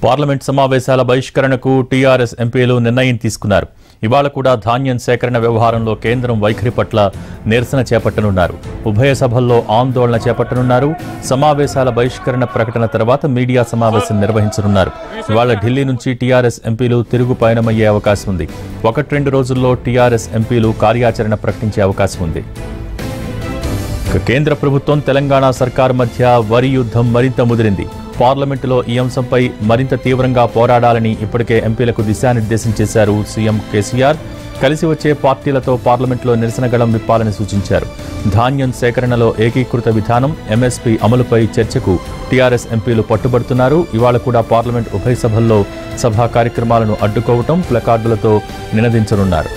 parliament సమావేశాల బహిష్కరణకు TRS ఎంపీలు నిర్ణయం తీసుకున్నారు ఇవాళ కూడా ధాన్యం సేకరణ వ్యవహారంలో కేంద్రం వైఖరి పట్ల నిరసన చేపట్టనున్నారు ఉభయ సభల్లో ఆందోళన చేపట్టనున్నారు సమావేశాల బహిష్కరణ ప్రకటన తర్వాత మీడియా సమావేశం నిర్వహించనున్నారు ఇవాళ ఢిల్లీ నుంచి టీఆర్ఎస్ ఎంపీలు తిరుగు పయనమయ్యే అవకాశం ఉంది ఒకటి రెండు రోజుల్లో టీఆర్ఎస్ ఎంపీలు కార్యాచరణ ప్రకటించే అవకాశం ఉంది ఇక కేంద్ర ప్రభుత్వం తెలంగాణ సర్కార్ మధ్య వరి యుద్ధం మరింత ముదిరింది పార్లమెంటులో ఈ అంశంపై మరింత తీవ్రంగా పోరాడాలని ఇప్పటికే ఎంపీలకు దిశానిర్దేశం చేశారు సీఎం కేసీఆర్ కలిసి వచ్చే పార్టీలతో పార్లమెంట్లో నిరసన గళం విప్పాలని సూచించారు ధాన్యం సేకరణలో ఏకీకృత విధానం ఎంఎస్పీ అమలుపై చర్చకు టీఆర్ఎస్ ఎంపీలు పట్టుబడుతున్నారు ఇవాళ కూడా పార్లమెంట్ ఉభయ సభల్లో సభా కార్యక్రమాలను అడ్డుకోవటం ప్లకార్డులతో నినదించనున్నారు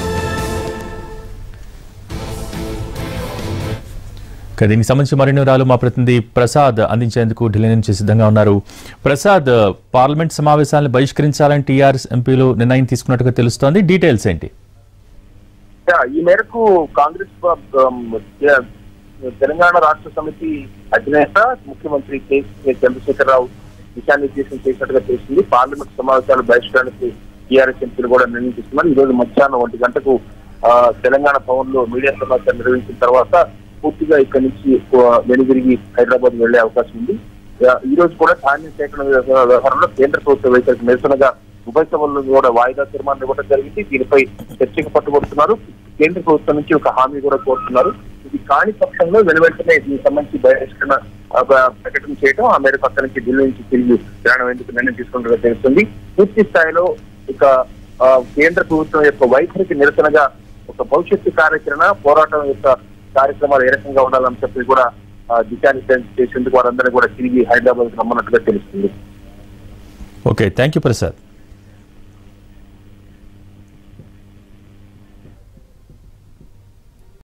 ఇక దీనికి సంబంధించి మరిన్ని వివరాలు మా ప్రతినిధి ప్రసాద్ అందించేందుకు ఢిల్లీ నుంచి సిద్ధంగా ఉన్నారు ప్రసాద్ పార్లమెంట్ సమావేశాలను బహిష్కరించాలని టీఆర్ఎస్ ఎంపీలు నిర్ణయం తీసుకున్నట్టుగా తెలుస్తోంది డీటెయిల్స్ ఏంటి యా, ఈ మేరకు కాంగ్రెస్ ప- ఆమ్, యా, తెలంగాణ రాష్ట్ర సమితి అధినేత ముఖ్యమంత్రి కె చంద్రశేఖరరావు దిశానిర్దేశం చేసినట్టుగా తెలిసింది పార్లమెంట్ సమావేశాలు బహిష్కరణకు టీఆర్ఎస్ ఎంపీలు కూడా నిర్ణయం తీసుకున్నారు ఈ రోజు మధ్యాహ్నం ఒంటి గంటకు ఆ, తెలంగాణ భవన్ లో మీడియా సమావేశం నిర్వహించిన తర్వాత పూర్తిగా ఇక్కడి నుంచి ఆ, వెనుదిరిగి హైదరాబాద్ వెళ్లే అవకాశం ఉంది యా, ఈ రోజు కూడా ధాన్యం సేకరణ వ్యవహార- వ్యవహారంలో కేంద్ర ప్రభుత్వ వైఖరికి నిరసనగా ఉభయ సభల్లో కూడా వాయిదా తీర్మానం ఇవ్వడం జరిగింది దీనిపై చర్చకు పట్టుబడుతున్నారు కేంద్ర ప్రభుత్వం నుంచి ఒక హామీ కూడా కోరుతున్నారు ఇది కాని పక్షంలో వెను వెంటనే దీనికి సంబంధించి బహిష్కరణ ఆ, బ- ప్రకటన చేయడం ఆ మేరకు అక్కడి నుంచి ఢిల్లీ నుంచి తిరిగి ప్రయాణం ఎందుకు నిర్ణయం తీసుకున్నట్టుగా తెలుస్తుంది పూర్తి స్థాయిలో ఇక ఆ, కేంద్ర ప్రభుత్వం యొక్క వైఖరికి నిరసనగా ఒక భవిష్యత్తు కార్యాచరణ పోరాటం యొక్క కార్యక్రమాలు ఏ రకంగా ఉండాలని చెప్పి కూడా ఆ, దిశానిర్దేశం చేసేందుకు వారందరూ కూడా తిరిగి హైదరాబాద్ రమ్మన్నట్టుగా తెలుస్తుంది ఓకే థ్యాంక్ యూ ప్రసాద్